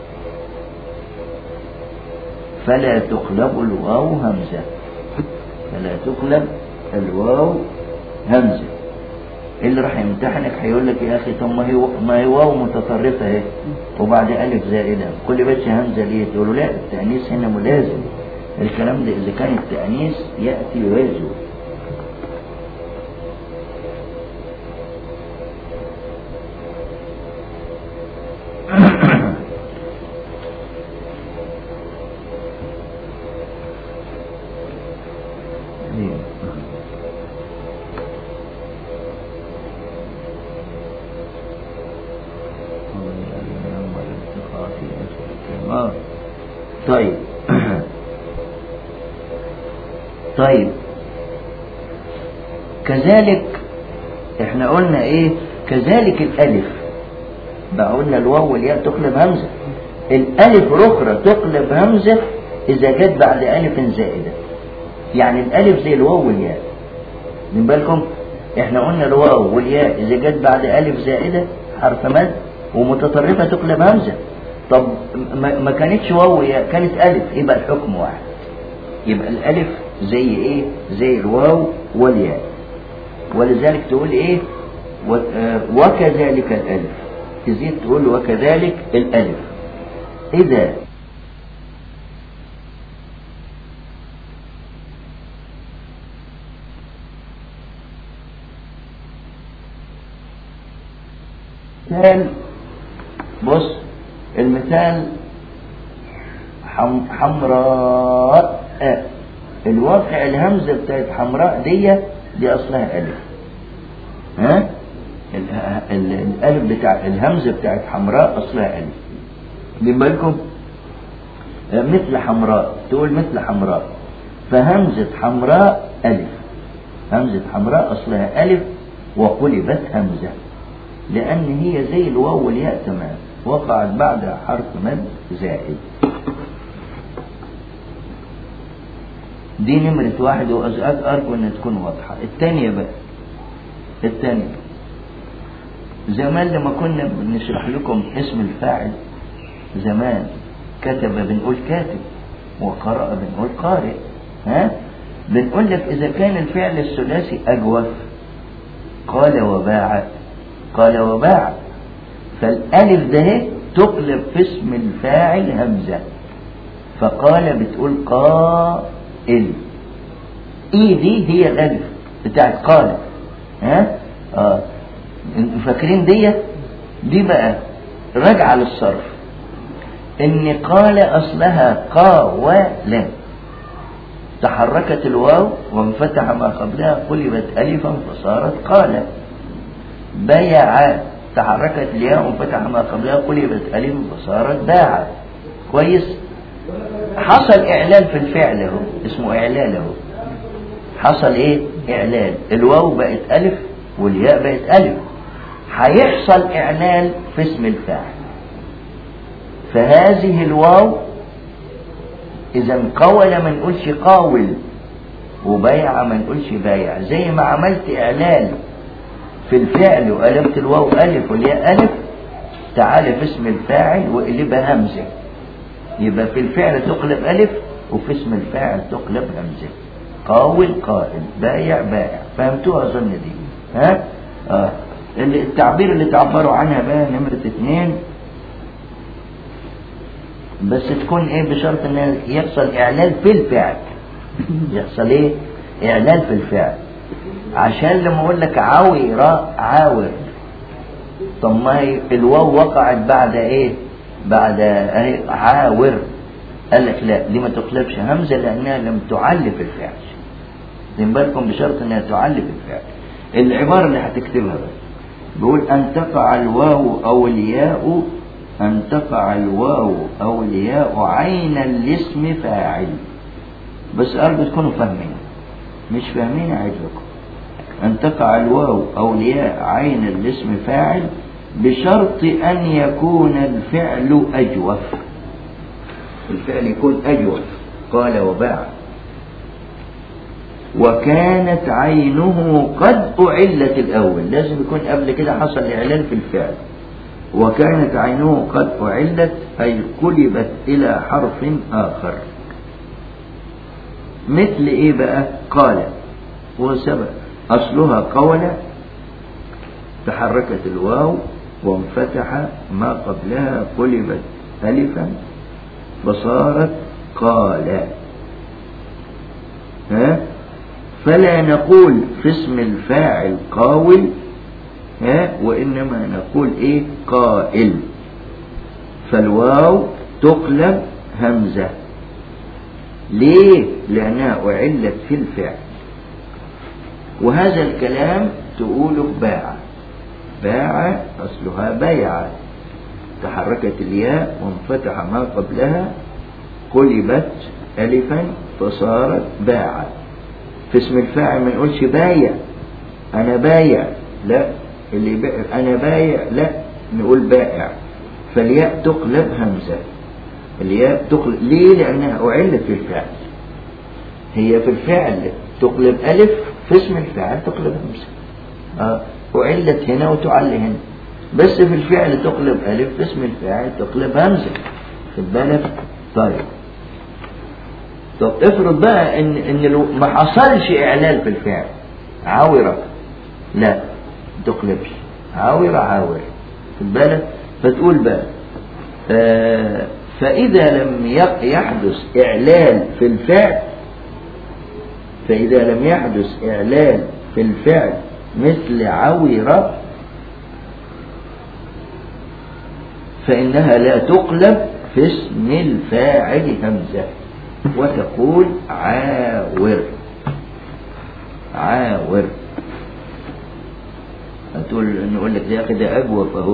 فلا تقلب الواو همزة فلا تقلب الواو همزة اللي راح يمتحنك هيقول لك يا اخي طب ما هي ما هي واو متطرفه اهي وبعد الف زائده كل بس همزه ليه تقول له لا التانيث هنا ملازم الكلام ده اذا كان التانيث ياتي ويزول آه. طيب طيب كذلك احنا قلنا ايه كذلك الالف بقى قلنا الواو والياء تقلب همزه الالف الاخرى تقلب همزه اذا جت بعد الف زائده يعني الالف زي الواو والياء من بالكم احنا قلنا الواو والياء اذا جت بعد الف زائده حرف مد ومتطرفه تقلب همزه طب ما ما كانتش واو يا كانت الف يبقى الحكم واحد يبقى الالف زي ايه زي الواو والياء ولذلك تقول ايه و- آه، وكذلك الالف تزيد تقول وكذلك الالف اذا مثال بص المثال حم حمراء الواقع الهمزة بتاعت حمراء دي دي أصلها ألف ها ال- ال- الألف بتاع الهمزة بتاعت حمراء أصلها ألف خدين بالكم مثل حمراء تقول مثل حمراء فهمزة حمراء ألف همزة حمراء أصلها ألف وقلبت همزة لأن هي زي الواو والياء تمام وقعت بعد حرف مد زائد دي نمرة واحد وأزقاك أرجو أن تكون واضحة الثانية بقى الثانية زمان لما كنا بنشرح لكم اسم الفاعل زمان كتب بنقول كاتب وقرأ بنقول قارئ ها بنقول لك إذا كان الفعل الثلاثي أجوف قال وباع قال وباع فالألف ده هي تقلب في اسم الفاعل همزة فقال بتقول قائل إي دي هي الألف بتاعت قال ها اه انتوا فاكرين دي دي بقى راجعة للصرف ان قال اصلها قاولا تحركت الواو وانفتح ما قبلها قلبت الفا فصارت قال بيع تحركت الياء وانفتح ما قبلها قلبت الفا فصارت باع كويس حصل اعلان في الفعل اهو اسمه اعلان اهو حصل ايه اعلان الواو بقت الف والياء بقت الف هيحصل اعلان في اسم الفاعل فهذه الواو اذا قول ما نقولش قاول وبيع ما نقولش بايع زي ما عملت اعلان في الفعل وقلبت الواو الف والياء الف تعال في اسم الفاعل واقلبها همزه يبقى في الفعل تقلب الف وفي اسم الفاعل تقلب همزه قاول قائل بايع بائع فهمتوها اظن دي ها اه اللي- التعبير اللي تعبروا عنها بقى نمرة اتنين بس تكون ايه بشرط ان يحصل اعلان في الفعل يحصل ايه اعلان في الفعل عشان لما اقول لك عاوي راء عاور طب ما هي الواو وقعت بعد ايه بعد أهي عاور قال لك لا دي ما تقلبش همزة لأنها لم تعلف الفعل خدين بالكم بشرط أنها تعلف الفعل العبارة اللي هتكتبها بس بيقول أن تقع الواو أو الياء أن تقع الواو أو الياء عين الاسم فاعل بس أرجو تكونوا فاهمين مش فاهمين أعيد لكم أن تقع الواو أو الياء عين الاسم فاعل بشرط أن يكون الفعل أجوف الفعل يكون أجوف قال وباع وكانت عينه قد أعلت الأول لازم يكون قبل كده حصل إعلان في الفعل وكانت عينه قد أعلت أي قلبت إلى حرف آخر مثل إيه بقى قال هو سبب أصلها قول تحركت الواو وانفتح ما قبلها قلبت ألفا فصارت قال ها فلا نقول في اسم الفاعل قاول ها وإنما نقول إيه قائل فالواو تقلب همزة ليه لأنها أعلت في الفعل وهذا الكلام تقوله باع باع أصلها بيع تحركت الياء وانفتح ما قبلها قلبت ألفا فصارت باع في اسم الفاعل ما نقولش بايع أنا بايع لا اللي بقى أنا بايع لا نقول بائع فالياء تقلب همزة الياء تقلب ليه لأنها أعلت في الفعل هي في الفعل تقلب ألف في اسم الفاعل تقلب همزة آه. أعلت هنا وتعل هنا بس في الفعل تقلب ألف في اسم الفاعل تقلب همزة خد بالك طيب طب افرض بقى ان ان لو ما حصلش اعلان في الفعل عاورة لا تقلبش عاورة عاورة خد بالك فتقول بقى آه فإذا لم يحدث إعلان في الفعل فإذا لم يحدث إعلان في الفعل مثل عوره فإنها لا تقلب في اسم الفاعل همزة وتقول عاور عاور هتقول نقول لك يا أخي ده أجوف أهو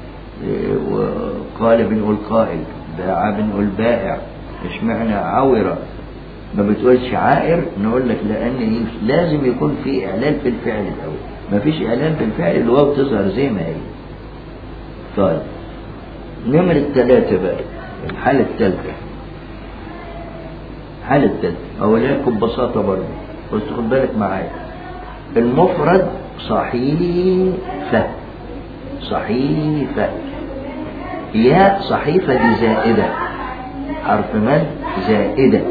وقال بنقول قائل باع بنقول بائع مش معنى عاورة ما بتقولش عائر نقول لك لأن لازم يكون في إعلان في الفعل الأول ما فيش إعلان في الفعل الواو تظهر زي ما هي طيب نمرة ثلاثة بقى الحالة الثالثة الحالة الثالثة أولاكم ببساطة برضه بس خد بالك معايا المفرد صحيفة صحيفة ياء صحيفة دي زائدة حرف مد زائدة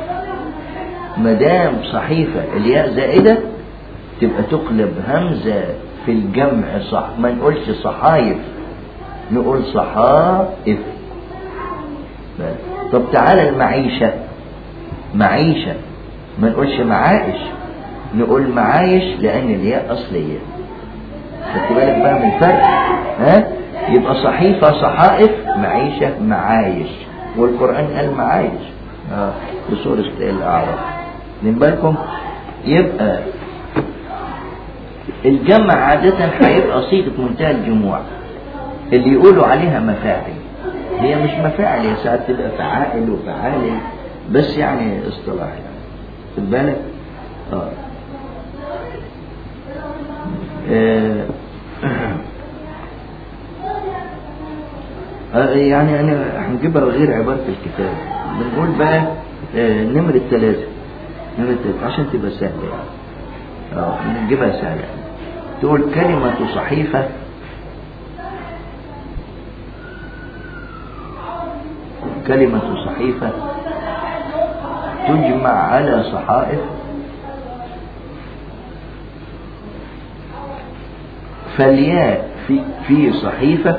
مدام صحيفة الياء زائدة تبقى تقلب همزة في الجمع صح ما نقولش صحايف نقول صحائف طب تعالى المعيشة معيشة ما نقولش معايش نقول معايش لأن الياء أصلية خدت بالك بقى من الفرق ها يبقى صحيفة صحائف معيشة معايش والقرآن قال معايش آه في سورة الأعراف من بالكم يبقى الجمع عادة هيبقى صيغة منتهى الجموع اللي يقولوا عليها مفاعل هي مش مفاعل هي ساعات تبقى فعائل وفعال بس يعني اصطلاح يعني خد بالك اه, آه. آه يعني انا هنجيبها غير عبارة الكتاب بنقول بقى آه نمرة ثلاثة نمرة ثلاثة عشان تبقى سهلة يعني اه نجيبها سهلة يعني. تقول كلمة صحيفة كلمة صحيفة تجمع على صحائف فالياء في في صحيفة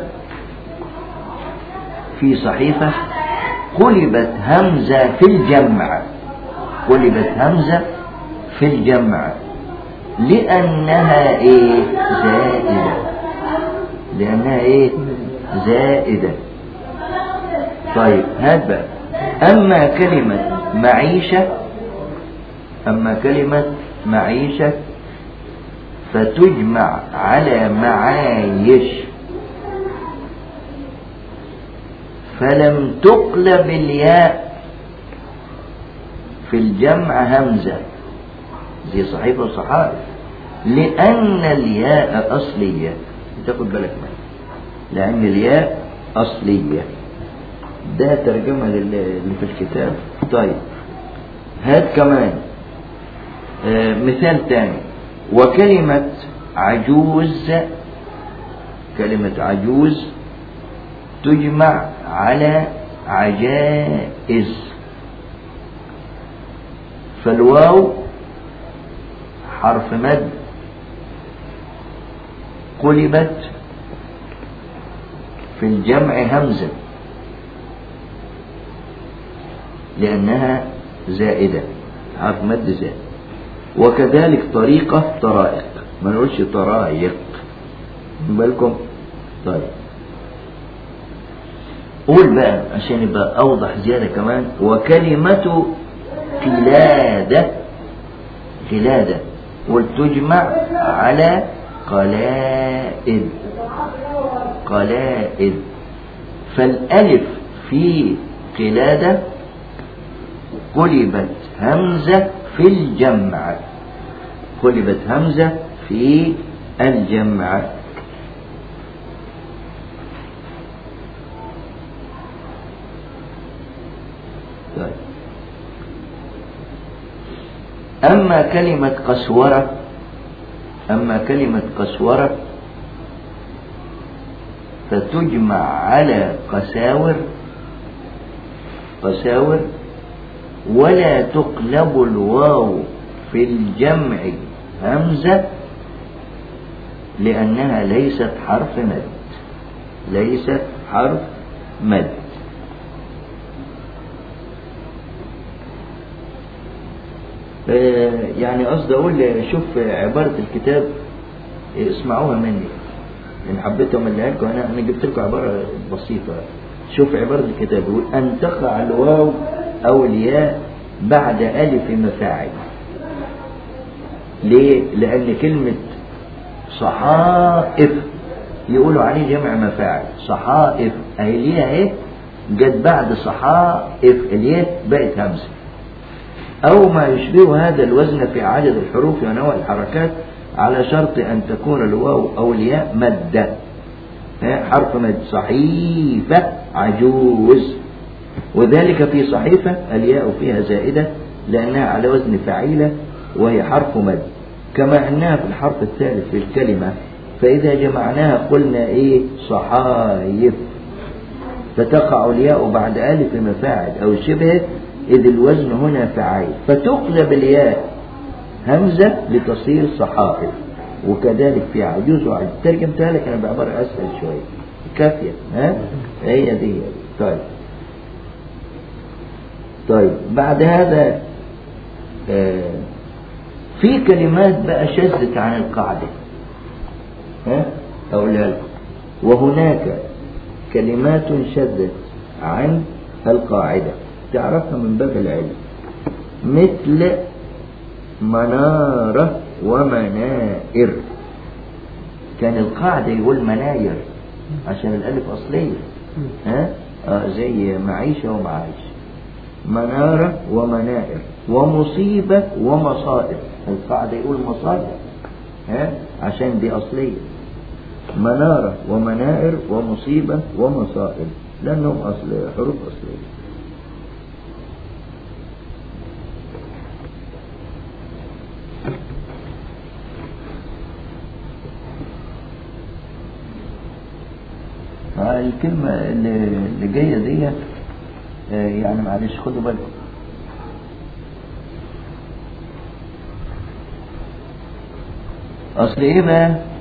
في صحيفة قلبت همزة في الجمع قلبت همزة في الجمع لأنها إيه زائدة لأنها إيه زائدة طيب هات بقى أما كلمة معيشة أما كلمة معيشة فتجمع على معايش فلم تقلب الياء في الجمع همزة زي صحيفة وصحائف لأن الياء أصلية تاخد بالك منها لأن الياء أصلية ده ترجمة لل- اللي في الكتاب طيب هات كمان آه، مثال تاني وكلمة عجوز كلمة عجوز تجمع على عجائز فالواو حرف مد قلبت في الجمع همزة لأنها زائدة حرف مد زائد وكذلك طريقة طرائق ما نقولش طرائق من بالكم طيب قول بقى عشان يبقى أوضح زيادة كمان وكلمة قلادة قلادة وتجمع على قلائد قلائد فالألف في قلادة قلبت همزة في الجمع قلبت همزة في الجمع طيب. أما كلمة قسورة أما كلمة قسورة فتجمع على قساور قساور ولا تقلب الواو في الجمع همزة لأنها ليست حرف مد ليست حرف مد آه، يعني قصدي أقول شوف عبارة الكتاب آه، اسمعوها مني إن حبيتهم اللي لكم أنا أنا جبت لكم عبارة بسيطة شوف عبارة الكتاب يقول أن تقع الواو أو الياء بعد ألف مفاعل ليه؟ لأن كلمة صحائف يقولوا عليه جمع مفاعل صحائف أهي ليها إيه؟ جت بعد صحائف الياء بقت همزة أو ما يشبه هذا الوزن في عدد الحروف ونوع الحركات على شرط أن تكون الواو أو الياء مادة ها، حرف مد صحيفة عجوز وذلك في صحيفة الياء فيها زائدة لأنها على وزن فعيلة وهي حرف مد كما أنها في الحرف الثالث في الكلمة فإذا جمعناها قلنا إيه صحايف فتقع الياء بعد ألف مفاعل أو شبهه إذ الوزن هنا فعيل فتقلب الياء همزة لتصير صحائف وكذلك في عجوز وعجوز ترجمتها لك أنا بعبارة أسهل شوية كافية ها هي دي هي دي. طيب طيب بعد هذا آه في كلمات بقى شذت عن القاعدة ها أقولها لكم وهناك كلمات شذت عن القاعدة تعرفها من باب العلم مثل منارة ومنائر كان القاعدة يقول مناير عشان الألف أصلية ها آه زي معيشة ومعايش منارة ومنائر ومصيبة ومصائب القاعدة يقول مصائب ها عشان دي أصلية منارة ومنائر ومصيبة ومصائب لأنهم أصل حروف أصلية الكلمة اللي اللي جاية دي آه، يعني معلش خدوا بالكم أصل إيه بقى